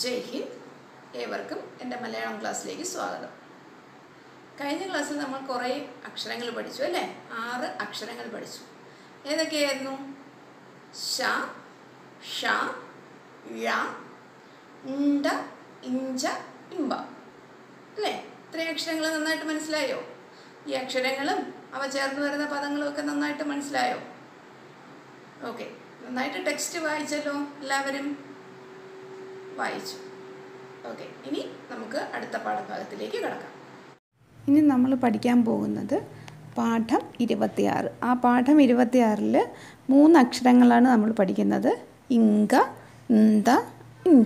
ജയ് ഹിന്ദ് ഏവർക്കും എൻ്റെ മലയാളം ക്ലാസ്സിലേക്ക് സ്വാഗതം കഴിഞ്ഞ ക്ലാസ്സിൽ നമ്മൾ കുറേ അക്ഷരങ്ങൾ പഠിച്ചു അല്ലേ ആറ് അക്ഷരങ്ങൾ പഠിച്ചു ഏതൊക്കെയായിരുന്നു ഷ ഷ ഴ ഉണ്ട ഇഞ്ച ഇമ്പ അല്ലേ ഇത്രയും അക്ഷരങ്ങൾ നന്നായിട്ട് മനസ്സിലായോ ഈ അക്ഷരങ്ങളും അവ ചേർന്ന് വരുന്ന പദങ്ങളും ഒക്കെ നന്നായിട്ട് മനസ്സിലായോ ഓക്കെ നന്നായിട്ട് ടെക്സ്റ്റ് വായിച്ചല്ലോ എല്ലാവരും വായിച്ചു ഓക്കെ ഇനി നമുക്ക് അടുത്ത പാഠഭാഗത്തിലേക്ക് കിടക്കാം ഇനി നമ്മൾ പഠിക്കാൻ പോകുന്നത് പാഠം ഇരുപത്തിയാറ് ആ പാഠം ഇരുപത്തിയാറിൽ മൂന്ന് അക്ഷരങ്ങളാണ് നമ്മൾ പഠിക്കുന്നത് ഇങ്ക ഇന്ത ഇൻഡ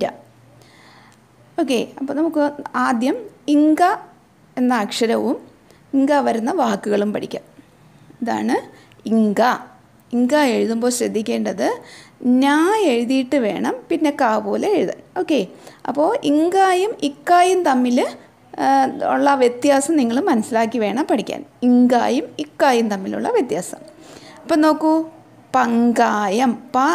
ഓക്കെ അപ്പോൾ നമുക്ക് ആദ്യം ഇങ്ക എന്ന അക്ഷരവും ഇങ്ക വരുന്ന വാക്കുകളും പഠിക്കാം ഇതാണ് ഇങ്ക ഇങ്ക എഴുതുമ്പോൾ ശ്രദ്ധിക്കേണ്ടത് ഞാ എഴുതിയിട്ട് വേണം പിന്നെ കാ പോലെ എഴുതാൻ ഓക്കെ അപ്പോൾ ഇങ്കായും ഇക്കായും തമ്മിൽ ആ, ഉള്ള വ്യത്യാസം നിങ്ങൾ മനസ്സിലാക്കി വേണം പഠിക്കാൻ ഇങ്കായും ഇക്കായും തമ്മിലുള്ള വ്യത്യാസം അപ്പം നോക്കൂ പങ്കായം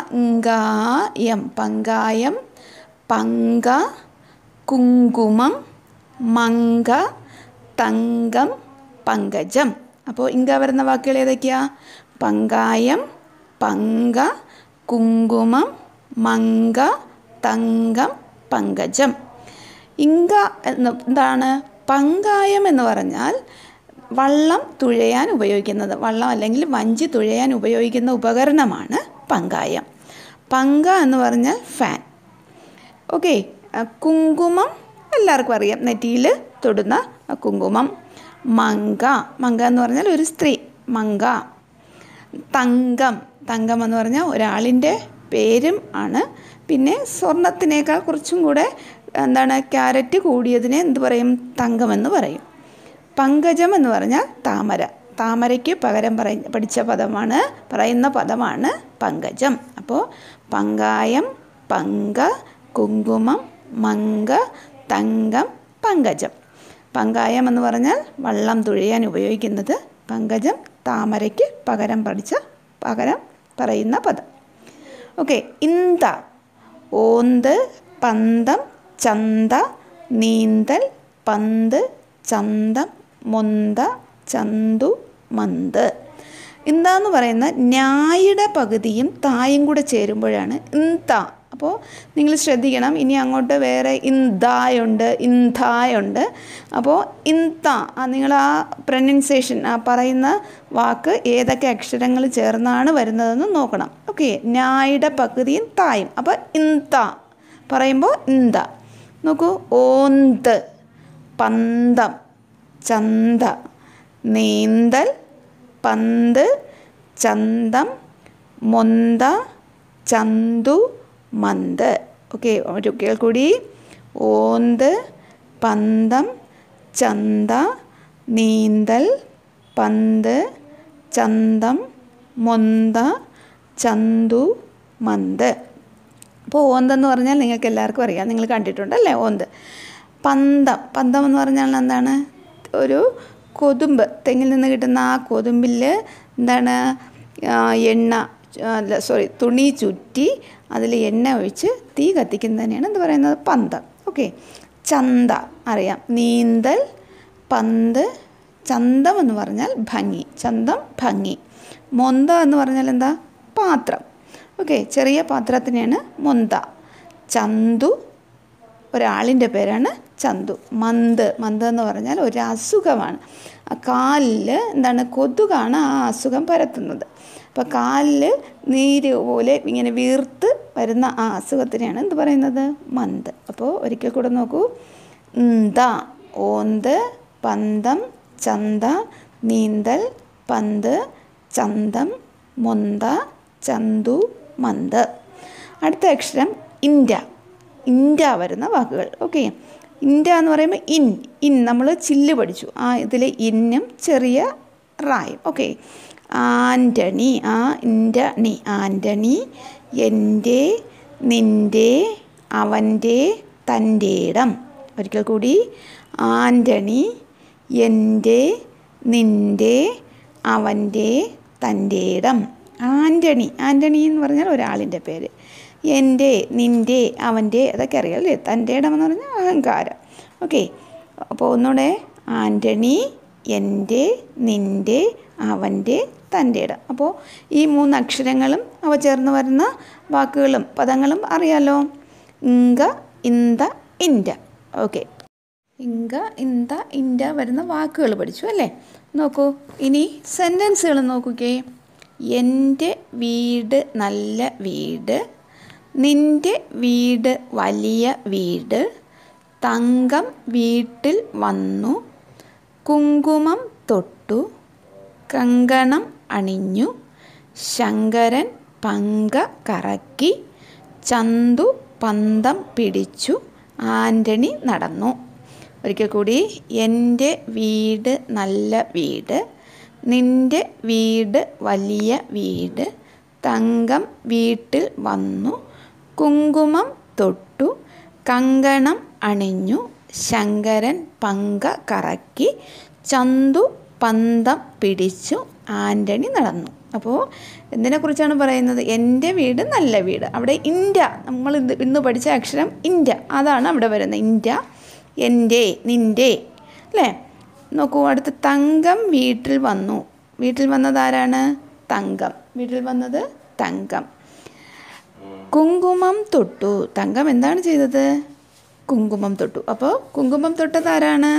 പങ്കായം പങ്കായം പങ്ക കുങ്കുമം മങ്ക തങ്കം പങ്കജം അപ്പോൾ ഇങ്ക വരുന്ന വാക്കുകൾ ഏതൊക്കെയാ പങ്കായം പങ്ക കുങ്കുമം മങ്ക തങ്കം പങ്കജം ഇങ്ക എന്ന് എന്താണ് പങ്കായം എന്ന് പറഞ്ഞാൽ വള്ളം തുഴയാൻ ഉപയോഗിക്കുന്നത് വള്ളം അല്ലെങ്കിൽ വഞ്ചി തുഴയാൻ ഉപയോഗിക്കുന്ന ഉപകരണമാണ് പങ്കായം പങ്ക എന്ന് പറഞ്ഞാൽ ഫാൻ ഓക്കെ കുങ്കുമം എല്ലാവർക്കും അറിയാം നെറ്റിയിൽ തൊടുന്ന കുങ്കുമം മങ്ക മങ്ക എന്ന് പറഞ്ഞാൽ ഒരു സ്ത്രീ മങ്ക തങ്കം തങ്കം എന്ന് പറഞ്ഞാൽ ഒരാളിൻ്റെ പേരും ആണ് പിന്നെ സ്വർണത്തിനേക്കാൾ കുറച്ചും കൂടെ എന്താണ് ക്യാരറ്റ് കൂടിയതിനെ എന്ത് പറയും തങ്കമെന്ന് പറയും പങ്കജം എന്ന് പറഞ്ഞാൽ താമര താമരയ്ക്ക് പകരം പറയ പഠിച്ച പദമാണ് പറയുന്ന പദമാണ് പങ്കജം അപ്പോൾ പങ്കായം പങ്ക കുങ്കുമം മങ്ക തങ്കം പങ്കജം പങ്കായം എന്ന് പറഞ്ഞാൽ വള്ളം തുഴയാൻ ഉപയോഗിക്കുന്നത് പങ്കജം താമരയ്ക്ക് പകരം പഠിച്ച പകരം പറയുന്ന പദം ഓക്കെ ഇന്ത ഓന്ത് പന്തം ചന്ത നീന്തൽ പന്ത് ചന്തം മൊന്ത ചന്തു മന്ത് ഇന്താന്ന് പറയുന്ന ഞായുടെ പകുതിയും തായും കൂടെ ചേരുമ്പോഴാണ് ഇന്ത അപ്പോൾ നിങ്ങൾ ശ്രദ്ധിക്കണം ഇനി അങ്ങോട്ട് വേറെ ഇന്തായുണ്ട് ഇന്തായുണ്ട് അപ്പോൾ ഇന്ത ആ നിങ്ങൾ ആ പ്രൊനൗൺസിയേഷൻ ആ പറയുന്ന വാക്ക് ഏതൊക്കെ അക്ഷരങ്ങൾ ചേർന്നാണ് വരുന്നതെന്ന് നോക്കണം ഓക്കെ ഞായുടെ പകുതിയും തായും അപ്പോൾ ഇന്ത പറയുമ്പോൾ ഇന്ത നോക്കൂ ഓന്ത് പന്തം ചന്ത നീന്തൽ പന്ത് ചന്തം മൊന്ത ചന്തു മന്ത് ഓക്കെ ഒരിക്കൽ കൂടി ഓന്ത് പന്തം ചന്ത നീന്തൽ പന്ത് ചന്തം മൊന്ത ചന്തു മന്ത് അപ്പോൾ ഓന്തെന്ന് പറഞ്ഞാൽ നിങ്ങൾക്ക് എല്ലാവർക്കും അറിയാം നിങ്ങൾ കണ്ടിട്ടുണ്ടല്ലേ ഓന്ത് പന്തം പന്തം എന്ന് പറഞ്ഞാൽ എന്താണ് ഒരു കൊതുമ്പ് തെങ്ങിൽ നിന്ന് കിട്ടുന്ന ആ കൊതുമ്പിൽ എന്താണ് ആ, എണ്ണ ആ, അല്ല സോറി തുണി ചുറ്റി അതിൽ എണ്ണ ഒഴിച്ച് തീ കത്തിക്കുന്നതിനെയാണ് എന്ത് പറയുന്നത് പന്തം ഓക്കെ ചന്ത അറിയാം നീന്തൽ പന്ത് ചന്തം എന്ന് പറഞ്ഞാൽ ഭംഗി ചന്തം ഭംഗി മൊന്ത എന്ന് പറഞ്ഞാൽ എന്താ പാത്രം ഓക്കെ ചെറിയ പാത്രത്തിനെയാണ് മൊന്ത ചന്തു ഒരാളിൻ്റെ പേരാണ് ചന്തു മന്ത് മന്ത് എന്ന് പറഞ്ഞാൽ ഒരു അസുഖമാണ് ആ കാലിൽ എന്താണ് കൊതുകാണ് ആ അസുഖം പരത്തുന്നത് അപ്പോൾ കാലിൽ നീര് പോലെ ഇങ്ങനെ വീർത്ത് വരുന്ന ആ അസുഖത്തിനെയാണ് എന്ത് പറയുന്നത് മന്ത് അപ്പോൾ ഒരിക്കൽ കൂടെ നോക്കൂ ഇന്ത ഓന്ത് പന്തം ചന്ത നീന്തൽ പന്ത് ചന്തം മൊന്ത ചന്തു മന്ത് അടുത്ത അക്ഷരം ഇന്ത്യ ഇന്ത്യ വരുന്ന വാക്കുകൾ ഓക്കെ ഇന്ത്യ എന്ന് പറയുമ്പോൾ ഇൻ ഇൻ നമ്മൾ ചില്ല് പഠിച്ചു ആ ഇതിൽ ഇന്നും ചെറിയ റായും ഓക്കെ ആൻ്റണി ആ ഇൻ്റണി ആൻ്റണി എൻ്റെ നിൻ്റെ അവൻ്റെ തൻ്റെ ഇടം ഒരിക്കൽ കൂടി ആൻ്റണി എൻ്റെ നിൻ്റെ അവൻ്റെ തൻ്റെ ഇടം ആൻ്റണി ആൻ്റണി എന്ന് പറഞ്ഞാൽ ഒരാളിൻ്റെ പേര് എൻ്റെ നിൻ്റെ അവൻ്റെ അതൊക്കെ അറിയാം അല്ലേ തൻ്റെ ഇടമെന്ന് പറഞ്ഞാൽ അഹങ്കാരം ഓക്കെ അപ്പോൾ ഒന്നുകൂടെ ആൻ്റണി എൻ്റെ നിൻ്റെ അവൻ്റെ തൻ്റെ ഇടം അപ്പോൾ ഈ മൂന്ന് അക്ഷരങ്ങളും അവ ചേർന്ന് വരുന്ന വാക്കുകളും പദങ്ങളും അറിയാലോ ഇങ്ക ഇന്ത ഇൻഡ ഓക്കെ ഇങ്ക ഇന്ത ഇൻഡ വരുന്ന വാക്കുകൾ പഠിച്ചു അല്ലേ നോക്കൂ ഇനി സെൻറ്റൻസുകൾ നോക്കുകേ എൻ്റെ വീട് നല്ല വീട് നിൻ്റെ വീട് വലിയ വീട് തങ്കം വീട്ടിൽ വന്നു കുങ്കുമം തൊട്ടു കങ്കണം അണിഞ്ഞു ശങ്കരൻ പങ്ക കറക്കി ചന്തു പന്തം പിടിച്ചു ആൻ്റണി നടന്നു ഒരിക്കൽ കൂടി എൻ്റെ വീട് നല്ല വീട് നിൻ്റെ വീട് വലിയ വീട് തങ്കം വീട്ടിൽ വന്നു കുങ്കുമം തൊട്ടു കങ്കണം അണിഞ്ഞു ശങ്കരൻ പങ്ക കറക്കി ചന്തു പന്തം പിടിച്ചു ആൻ്റണി നടന്നു അപ്പോൾ എന്തിനെക്കുറിച്ചാണ് പറയുന്നത് എൻ്റെ വീട് നല്ല വീട് അവിടെ ഇന്ത്യ നമ്മൾ ഇന്ന് ഇന്ന് പഠിച്ച അക്ഷരം ഇന്ത്യ അതാണ് അവിടെ വരുന്നത് ഇന്ത്യ എൻ്റെ നിൻ്റെ അല്ലേ നോക്കൂ അടുത്ത് തങ്കം വീട്ടിൽ വന്നു വീട്ടിൽ വന്നത് ആരാണ് തങ്കം വീട്ടിൽ വന്നത് തങ്കം കുങ്കുമം തൊട്ടു തങ്കം എന്താണ് ചെയ്തത് കുങ്കുമം തൊട്ടു അപ്പോൾ കുങ്കുമം തൊട്ടത് ആരാണ്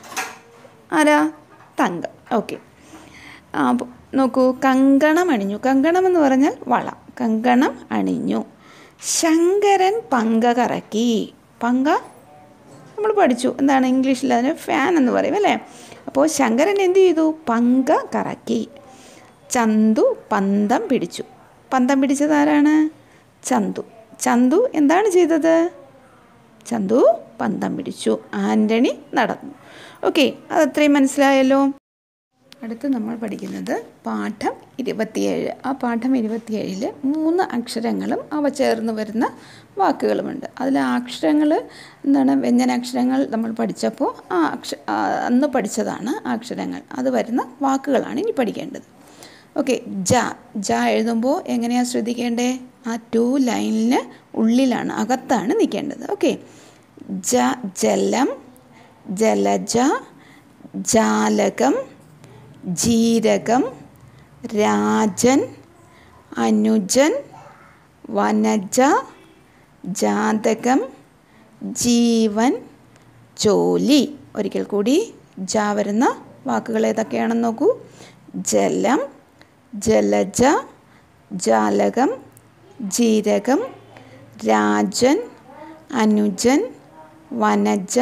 ആരാ തങ്കം ഓക്കെ ആ അപ്പോൾ നോക്കൂ കങ്കണം അണിഞ്ഞു കങ്കണം എന്ന് പറഞ്ഞാൽ വള കങ്കണം അണിഞ്ഞു ശങ്കരൻ പങ്ക കറക്കി പങ്ക നമ്മൾ പഠിച്ചു എന്താണ് ഇംഗ്ലീഷിൽ അതിന് ഫാൻ എന്ന് പറയും അല്ലേ അപ്പോൾ ശങ്കരൻ എന്ത് ചെയ്തു പങ്ക കറക്കി ചന്തു പന്തം പിടിച്ചു പന്തം പിടിച്ചത് ആരാണ് ചന്തു ചന്തു എന്താണ് ചെയ്തത് ചന്തു പന്തം പിടിച്ചു ആൻ്റണി നടന്നു ഓക്കെ അതത്രയും മനസ്സിലായല്ലോ അടുത്ത് നമ്മൾ പഠിക്കുന്നത് പാഠം ഇരുപത്തിയേഴ് ആ പാഠം ഇരുപത്തിയേഴിൽ മൂന്ന് അക്ഷരങ്ങളും അവ ചേർന്ന് വരുന്ന വാക്കുകളുമുണ്ട് അതിൽ ആ അക്ഷരങ്ങൾ എന്താണ് വ്യഞ്ജനാക്ഷരങ്ങൾ നമ്മൾ പഠിച്ചപ്പോൾ ആ അക്ഷ ആ അന്ന് പഠിച്ചതാണ് ആ അക്ഷരങ്ങൾ അത് വരുന്ന വാക്കുകളാണ് ഇനി പഠിക്കേണ്ടത് ഓക്കെ ജ ജ എഴുതുമ്പോൾ എങ്ങനെയാണ് ശ്രദ്ധിക്കേണ്ടത് ആ ടു ലൈനിന് ഉള്ളിലാണ് അകത്താണ് നിൽക്കേണ്ടത് ഓക്കെ ജ ജലം ജലജ ജാലകം ജീരകം രാജൻ അനുജൻ വനജ ജാതകം ജീവൻ ജോലി ഒരിക്കൽ കൂടി ജ വരുന്ന വാക്കുകൾ ഏതൊക്കെയാണെന്ന് നോക്കൂ ജലം ജലജ ജാലകം ജീരകം രാജൻ അനുജൻ വനജ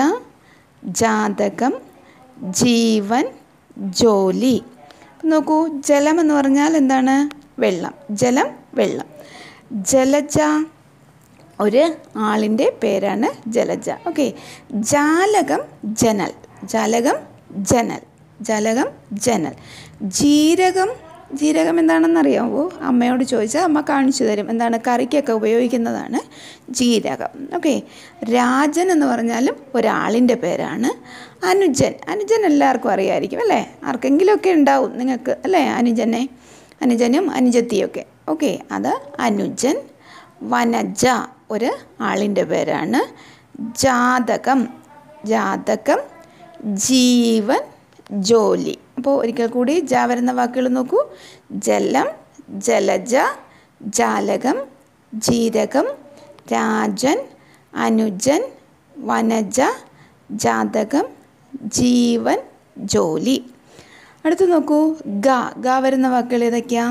ജാതകം ജീവൻ ജോലി നോക്കൂ ജലം എന്ന് പറഞ്ഞാൽ എന്താണ് വെള്ളം ജലം വെള്ളം ജലജ ഒരു ആളിൻ്റെ പേരാണ് ജലജ ഓക്കെ ജാലകം ജനൽ ജാലകം ജനൽ ജാലകം ജനൽ ജീരകം ജീരകം എന്താണെന്ന് അറിയാമോ അമ്മയോട് ചോദിച്ചാൽ അമ്മ കാണിച്ചു തരും എന്താണ് കറിക്കൊക്കെ ഉപയോഗിക്കുന്നതാണ് ജീരകം ഓക്കെ രാജൻ എന്ന് പറഞ്ഞാലും ഒരാളിൻ്റെ പേരാണ് അനുജൻ അനുജൻ എല്ലാവർക്കും അറിയാമായിരിക്കും അല്ലേ ആർക്കെങ്കിലുമൊക്കെ ഉണ്ടാവും നിങ്ങൾക്ക് അല്ലേ അനുജനെ അനുജനും അനുജത്തിയൊക്കെ ഓക്കെ അത് അനുജൻ വനജ ഒരു ആളിൻ്റെ പേരാണ് ജാതകം ജാതകം ജീവൻ ജോലി അപ്പോൾ ഒരിക്കൽ കൂടി ജ വരുന്ന വാക്കുകൾ നോക്കൂ ജലം ജലജ ജാലകം ജീരകം രാജൻ അനുജൻ വനജ ജാതകം ജീവൻ ജോലി അടുത്ത് നോക്കൂ ഗ ഗ വരുന്ന വാക്കുകൾ ഏതൊക്കെയാ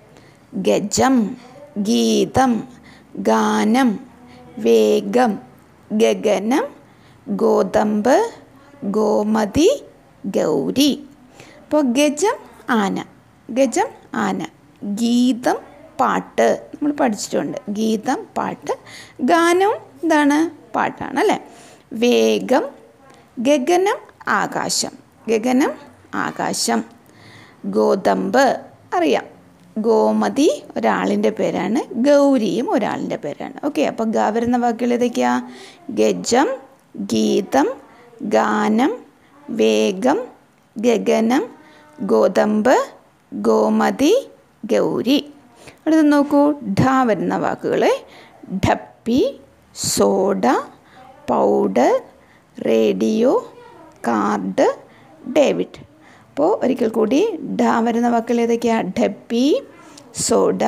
ഗജം ഗീതം ഗാനം വേഗം ഗഗനം ഗോതമ്പ് ഗോമതി ഗൗരി അപ്പോൾ ഗജം ആന ഗജം ആന ഗീതം പാട്ട് നമ്മൾ പഠിച്ചിട്ടുണ്ട് ഗീതം പാട്ട് ഗാനവും എന്താണ് പാട്ടാണ് അല്ലേ വേഗം ഗഗനം ആകാശം ഗഗനം ആകാശം ഗോതമ്പ് അറിയാം ഗോമതി ഒരാളിൻ്റെ പേരാണ് ഗൗരിയും ഒരാളിൻ്റെ പേരാണ് ഓക്കെ അപ്പോൾ ഗ വരുന്ന വാക്കുകൾ ഏതൊക്കെയാ ഗജം ഗീതം ഗാനം വേഗം ഗഗനം ഗോതമ്പ് ഗോമതി ഗൗരി അടുത്ത് നോക്കൂ ഢ വരുന്ന വാക്കുകൾ ഡപ്പി soda powder radio card David അപ്പോൾ ഒരിക്കൽ കൂടി ഡ വരുന്ന വാക്കുകൾ ഏതൊക്കെയാണ് ഡപ്പി soda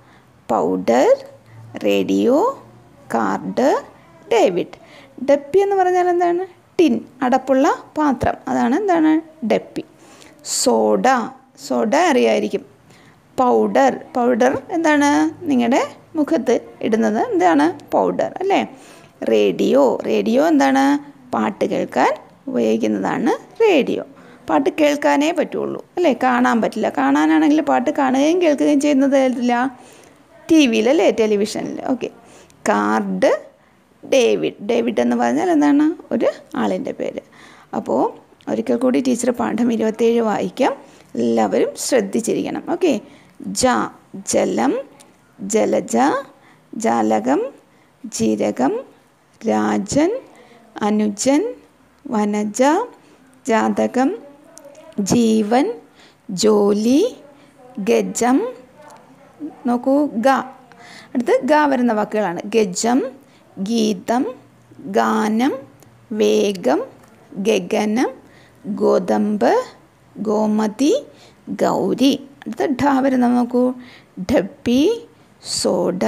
powder radio card David ഡപ്പി എന്ന് പറഞ്ഞാൽ എന്താണ് ടിൻ അടപ്പുള്ള പാത്രം അതാണ് എന്താണ് ഡപ്പി സോഡ സോഡ അറിയായിരിക്കും പൗഡർ പൗഡർ എന്താണ് നിങ്ങളുടെ മുഖത്ത് ഇടുന്നത് എന്താണ് പൗഡർ അല്ലേ റേഡിയോ റേഡിയോ എന്താണ് പാട്ട് കേൾക്കാൻ ഉപയോഗിക്കുന്നതാണ് റേഡിയോ പാട്ട് കേൾക്കാനേ പറ്റുള്ളൂ അല്ലേ കാണാൻ പറ്റില്ല കാണാനാണെങ്കിൽ പാട്ട് കാണുകയും കേൾക്കുകയും ചെയ്യുന്നത് ഏതില്ല ടി വിയിൽ അല്ലേ ടെലിവിഷനിൽ ഓക്കെ കാർഡ് ഡേവിഡ് ഡേവിഡ് എന്ന് പറഞ്ഞാൽ എന്താണ് ഒരു ആളിൻ്റെ പേര് അപ്പോൾ ഒരിക്കൽ കൂടി ടീച്ചർ പാഠം ഇരുപത്തേഴ് വായിക്കാം എല്ലാവരും ശ്രദ്ധിച്ചിരിക്കണം ഓക്കെ ജ ജലം ജലജ ജാലകം ജീരകം രാജൻ അനുജൻ വനജ ജാതകം ജീവൻ ജോലി ഗജം നോക്കൂ ഗ അടുത്ത് ഗ വരുന്ന വാക്കുകളാണ് ഗജം ഗീതം ഗാനം വേഗം ഗഗനം ഗോതമ്പ് ഗോമതി ഗൗരി അടുത്ത ഢ വരുന്ന നോക്കൂ ഡപ്പി soda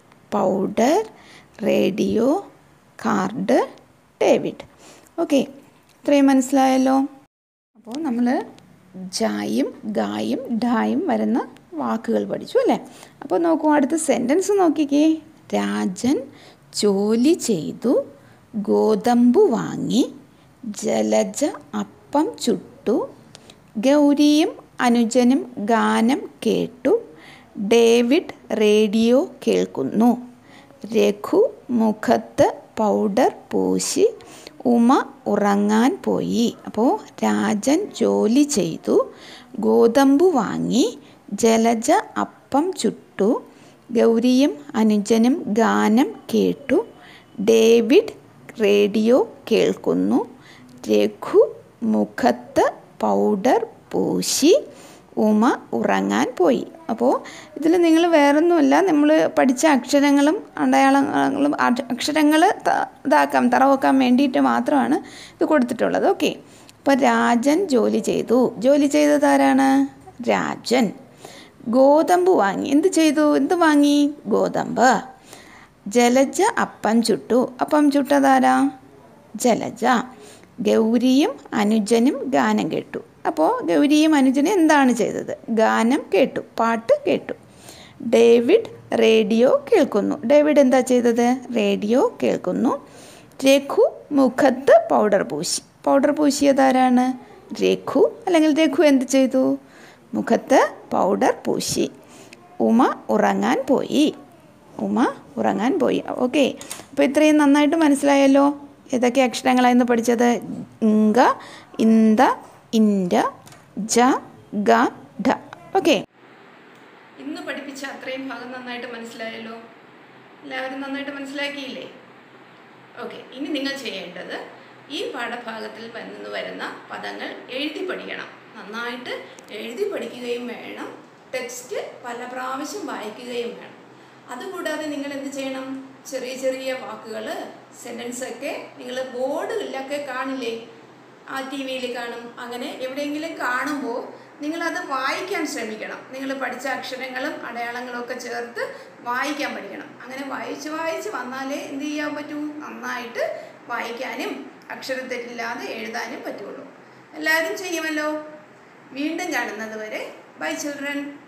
powder radio card David okay ഇത്രയും മനസ്സിലായല്ലോ അപ്പോൾ നമ്മൾ ജായും ഗായും ഡായും വരുന്ന വാക്കുകൾ പഠിച്ചു അല്ലേ അപ്പോൾ നോക്കൂ അടുത്ത സെൻറ്റൻസ് നോക്കിക്കേ രാജൻ ജോലി ചെയ്തു ഗോതമ്പ് വാങ്ങി ജലജ അപ്പം ചുട്ടു ഗൗരിയും അനുജനും ഗാനം കേട്ടു ഡേവിഡ് റേഡിയോ കേൾക്കുന്നു രഘു മുഖത്ത് പൗഡർ പൂശി ഉമ ഉറങ്ങാൻ പോയി അപ്പോൾ രാജൻ ജോലി ചെയ്തു ഗോതമ്പ് വാങ്ങി ജലജ അപ്പം ചുട്ടു ഗൗരിയും അനുജനും ഗാനം കേട്ടു ഡേവിഡ് റേഡിയോ കേൾക്കുന്നു രഘു മുഖത്ത് പൗഡർ പൂശി ഉമ ഉറങ്ങാൻ പോയി അപ്പോൾ ഇതിൽ നിങ്ങൾ വേറൊന്നുമല്ല നമ്മൾ പഠിച്ച അക്ഷരങ്ങളും അടയാളങ്ങളും അക്ഷരങ്ങൾ ഇതാക്കാൻ തറവെക്കാൻ വേണ്ടിയിട്ട് മാത്രമാണ് ഇത് കൊടുത്തിട്ടുള്ളത് ഓക്കെ അപ്പോൾ രാജൻ ജോലി ചെയ്തു ജോലി ചെയ്തത് ആരാണ് രാജൻ ഗോതമ്പ് വാങ്ങി എന്ത് ചെയ്തു എന്ത് വാങ്ങി ഗോതമ്പ് ജലജ അപ്പം ചുട്ടു അപ്പം ചുട്ടതാരാ ജലജ ഗൗരിയും അനുജനും ഗാനം കേട്ടു അപ്പോൾ ഗൗരിയും അനുജനും എന്താണ് ചെയ്തത് ഗാനം കേട്ടു പാട്ട് കേട്ടു ഡേവിഡ് റേഡിയോ കേൾക്കുന്നു ഡേവിഡ് എന്താ ചെയ്തത് റേഡിയോ കേൾക്കുന്നു രഘു മുഖത്ത് പൗഡർ പൂശി പൗഡർ പൂശിയതാരാണ് രഘു അല്ലെങ്കിൽ രഘു എന്ത് ചെയ്തു മുഖത്ത് പൗഡർ പൂശി ഉമ ഉറങ്ങാൻ പോയി ഉമ ഉറങ്ങാൻ പോയി ഓക്കെ അപ്പോൾ ഇത്രയും നന്നായിട്ട് മനസ്സിലായല്ലോ ഏതൊക്കെ അക്ഷരങ്ങളായിരുന്നു പഠിച്ചത് ഇങ്ക ഇന്ത ഇൻഡ ജ ഗ ഢ ഓക്കെ ഇന്ന് പഠിപ്പിച്ച അത്രയും ഭാഗം നന്നായിട്ട് മനസ്സിലായല്ലോ എല്ലാവരും നന്നായിട്ട് മനസ്സിലാക്കിയില്ലേ ഓക്കെ ഇനി നിങ്ങൾ ചെയ്യേണ്ടത് ഈ പാഠഭാഗത്തിൽ നിന്ന് വരുന്ന പദങ്ങൾ എഴുതി പഠിക്കണം നന്നായിട്ട് എഴുതി പഠിക്കുകയും വേണം ടെക്സ്റ്റ് പല പ്രാവശ്യം വായിക്കുകയും വേണം അതുകൂടാതെ നിങ്ങൾ എന്ത് ചെയ്യണം ചെറിയ ചെറിയ വാക്കുകൾ സെൻറ്റൻസ് ഒക്കെ നിങ്ങൾ ബോർഡിലൊക്കെ കാണില്ലേ ആ ടി വിയിൽ കാണും അങ്ങനെ എവിടെയെങ്കിലും കാണുമ്പോൾ നിങ്ങളത് വായിക്കാൻ ശ്രമിക്കണം നിങ്ങൾ പഠിച്ച അക്ഷരങ്ങളും അടയാളങ്ങളും ഒക്കെ ചേർത്ത് വായിക്കാൻ പഠിക്കണം അങ്ങനെ വായിച്ച് വായിച്ച് വന്നാലേ എന്ത് ചെയ്യാൻ പറ്റൂ നന്നായിട്ട് വായിക്കാനും അക്ഷരത്തെറ്റില്ലാതെ എഴുതാനും പറ്റുള്ളൂ എല്ലാവരും ചെയ്യുമല്ലോ വീണ്ടും കാണുന്നത് വരെ ബൈ ചിൽഡ്രൻ